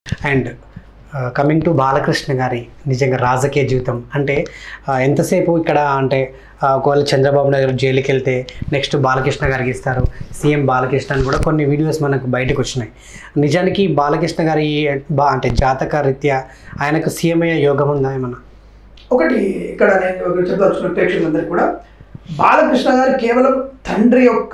and coming to Balakrishna గారి నిజంగా రాజకీయ జీవితం అంటే ఆ, ఎంతసేపు ఇక్కడ అంటే ఆ, ఒకవేళ చంద్రబాబు నాయుడు గారు జైలుకి వెళ్తే నెక్స్ట్ బాలకృష్ణ గారికి ఇస్తారు సీఎం బాలకృష్ణ అని కూడా కొన్ని వీడియోస్ మనకు బయటకు వచ్చినాయి నిజానికి బాలకృష్ణ గారి బా అంటే జాతక రీత్యా ఆయనకు సీఎం అయ్యే యోగం ఉందా ఏమన్నా ఒకటి ఇక్కడ నేను ఒకటి చెప్పదలుచుకున్న ప్రేక్షకులందరికీ కూడా బాలకృష్ణ గారు కేవలం తండ్రి యొక్క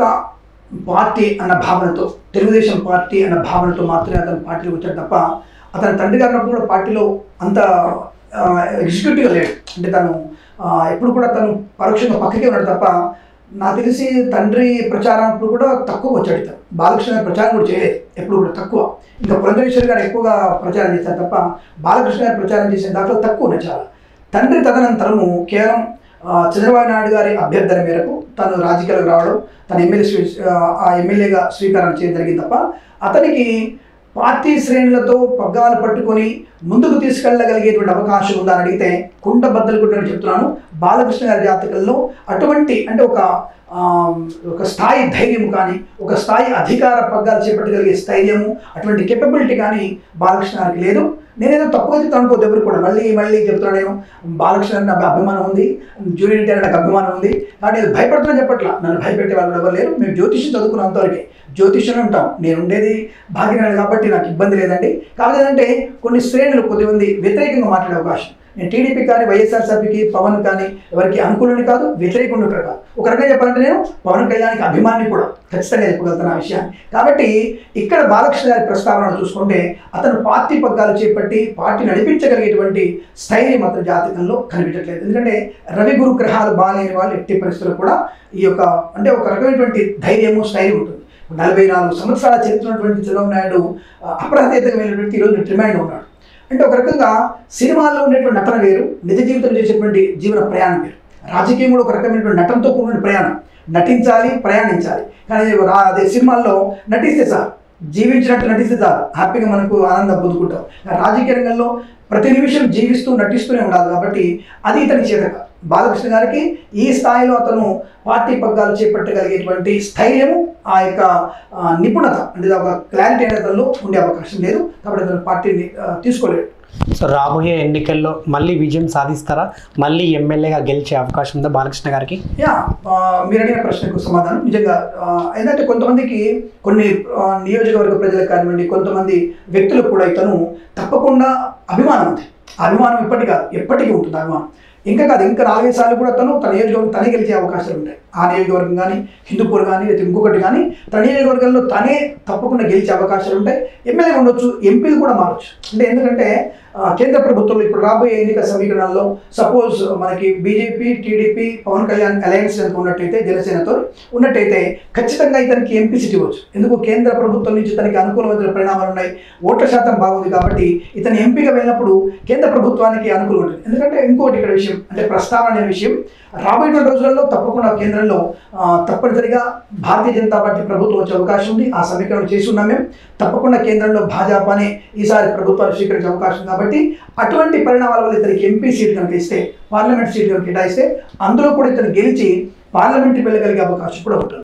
పార్టీ అన్న భావనతో తెలుగుదేశం పార్టీ అన్న భావనతో మాత్రమే అతను పార్టీలోకి వచ్చాడు తప్ప అతని తండ్రి గారు ఉన్నప్పుడు కూడా పార్టీలో అంత ఎగ్జిక్యూటివ్ లేడు అంటే తను ఆ, ఎప్పుడు కూడా తను పరోక్షంగా పక్కకే ఉన్నాడు తప్ప నాకు తెలిసి తండ్రి ప్రచారం అప్పుడు కూడా తక్కువ వచ్చాడు ఇతను బాలకృష్ణ గారి ప్రచారం కూడా చేయలేదు ఎప్పుడు కూడా తక్కువ ఇంకా పురంధరేశ్వరి గారు ఎక్కువగా ప్రచారం చేశారు తప్ప బాలకృష్ణ గారు ప్రచారం చేసిన దాంట్లో తక్కువ ఉన్నాయి చాలా తండ్రి తదనంతరము కేవలం ఆ, చంద్రబాబు నాయుడు గారి అభ్యర్థన మేరకు తను రాజకీయాలకు రావడం తన ఎమ్మెల్యే స్వీ ఆ ఎమ్మెల్యేగా స్వీకారం చేయడం జరిగింది తప్ప అతనికి పార్టీ శ్రేణులతో పగ్గాలు పట్టుకొని ముందుకు తీసుకెళ్ళగలిగేటువంటి అవకాశం ఉందా అని అడిగితే కుండ బద్దలు కొట్టని చెప్తున్నాను బాలకృష్ణ గారి జాతకంలో అటువంటి అంటే ఒక ఆ, ఒక స్థాయి ధైర్యం కానీ ఒక స్థాయి అధికార పగ్గాలు చేపట్టగలిగే స్థైర్యము అటువంటి కెపబిలిటీ కానీ బాలకృష్ణ గారికి లేదు నేనేదో తప్పుగా చెప్తాను అనుకోవద్దు ఎవరు కూడా మళ్ళీ మళ్ళీ చెప్తున్నాను నేను బాలకృష్ణ గారికి నాకు అభిమానం ఉంది జూనియర్ ఎన్టీఆర్ నాకు అభిమానం ఉంది కాబట్టి నేను భయపడుతున్నా చెప్పట్లా నన్ను భయపెట్టే వాళ్ళు ఎవరు లేరు మేము జ్యోతిష్యం చదువుకున్నాం అంతవరకే జ్యోతిష్యం ఉంటాం నేను ఉండేది భాగ్యనగర్ కాబట్టి నాకు ఇబ్బంది లేదండి కాకపోతే ఏంటంటే కొన్ని శ్రేణులు కొద్దిమంది వ్యతిరేకంగా మాట్లాడే అవకాశం నేను టీడీపీ కానీ వైఎస్ఆర్సీపీకి పవన్ కానీ ఎవరికి అనుకూలని కాదు వ్యతిరేకుండా కాదు ఒక రకంగా చెప్పాలంటే నేను పవన్ కళ్యాణ్కి అభిమాని కూడా ఖచ్చితంగా చెప్పగలుగుతాను ఆ విషయాన్ని కాబట్టి ఇక్కడ బాలకృష్ణ గారి ప్రస్తావన చూసుకుంటే అతను పార్టీ పగ్గాలు చేపట్టి పార్టీ నడిపించగలిగేటువంటి స్థైర్యం అతని జాతకంలో కనిపించట్లేదు ఎందుకంటే రవి గురు గ్రహాలు బాగాలేని వాళ్ళు ఎట్టి పరిస్థితుల్లో కూడా ఈ యొక్క అంటే ఒక రకమైనటువంటి ధైర్యము స్థైర్యం ఉంటుంది నలభై నాలుగు సంవత్సరాల చరిత్ర ఉన్నటువంటి చంద్రబాబు నాయుడు ఆ, అప్రహేతకమైనటువంటి ఈరోజు రిమైండ్ ఉన్నాడు అంటే ఒక రకంగా సినిమాల్లో ఉండేటువంటి నటన వేరు నిజ జీవితంలో చేసేటువంటి జీవన ప్రయాణం వేరు రాజకీయం కూడా ఒక రకమైనటువంటి నటనతో కూడిన ప్రయాణం నటించాలి ప్రయాణించాలి కానీ రా- అదే సినిమాల్లో నటిస్తే సార్ జీవించినట్టు నటిస్తే చాలు హ్యాపీగా మనకు ఆనందం పొందుకుంటాం కానీ రాజకీయ రంగంలో ప్రతి నిమిషం జీవిస్తూ నటిస్తూనే ఉండాలి కాబట్టి అది ఇతని చేతక బాలకృష్ణ గారికి ఈ స్థాయిలో అతను పార్టీ పగ్గాలు చేపట్టగలిగేటువంటి స్థైర్యము ఆ యొక్క ఆ, నిపుణత అంటే ఒక క్లారిటీ అనేది అతనిలో ఉండే అవకాశం లేదు కాబట్టి అతను పార్టీని ఆ, తీసుకోలేడు సో రాబోయే ఎన్నికల్లో మళ్ళీ విజయం సాధిస్తారా మళ్ళీ ఎమ్మెల్యేగా గెలిచే అవకాశం ఉందా బాలకృష్ణ గారికి యా ఆ, మీరు అడిగిన ప్రశ్నకు సమాధానం నిజంగా ఆ, ఏంటంటే కొంతమందికి కొన్ని ఆ, నియోజకవర్గ ప్రజలకు కానివ్వండి కొంతమంది వ్యక్తులకు కూడా ఇతను తప్పకుండా అభిమానం ఉంది ఆ అభిమానం ఇప్పటికీ కాదు ఎప్పటికీ ఉంటుంది అభిమానం ఇంకా కాదు ఇంకా నాలుగైదు సార్లు కూడా తను తన నియోజకవర్గం తనే గెలిచే అవకాశాలు ఉంటాయి ఆ నియోజకవర్గం కానీ హిందూపూర్ కానీ లేదా ఇంకొకటి కానీ తన నియోజకవర్గంలో తనే తప్పకుండా గెలిచే అవకాశాలు ఉంటాయి ఎమ్మెల్యే ఉండొచ్చు ఎంపీలు కూడా మారొచ్చు అంటే ఎందుకంటే ఆ, కేంద్ర ప్రభుత్వంలో ఇప్పుడు రాబోయే ఎన్నికల సమీకరణాల్లో సపోజ్ మనకి BJP TDP Pawan Kalyan alliance కనుక ఉన్నట్టయితే జనసేనతో ఉన్నట్టయితే ఖచ్చితంగా ఇతనికి ఎంపీ సీట్ ఇవ్వచ్చు ఎందుకు కేంద్ర ప్రభుత్వం నుంచి తనకి అనుకూలమైన పరిణామాలు ఉన్నాయి ఓట్ల శాతం బాగుంది కాబట్టి ఇతను ఎంపీగా వెళ్ళినప్పుడు కేంద్ర ప్రభుత్వానికి అనుకూలం ఉంటుంది ఎందుకంటే ఇంకోటి ఇక్కడ విషయం అంటే ప్రస్తావన అనే విషయం రాబోయేటువంటి రోజుల్లో తప్పకుండా కేంద్రంలో ఆ, తప్పనిసరిగా భారతీయ జనతా పార్టీ ప్రభుత్వం వచ్చే అవకాశం ఉంది ఆ సమీకరణ చేసి ఉన్నాం మేము తప్పకుండా కేంద్రంలో భాజపానే ఈసారి ప్రభుత్వాన్ని స్వీకరించే అవకాశం ఉంది కాబట్టి అటువంటి పరిణామాల వల్ల ఇతనికి ఎంపీ సీట్ కనుక ఇస్తే పార్లమెంట్ సీట్ కనుక కేటాయిస్తే అందులో కూడా ఇతను గెలిచి పార్లమెంట్కి వెళ్ళగలిగే అవకాశం కూడా ఉంటుంది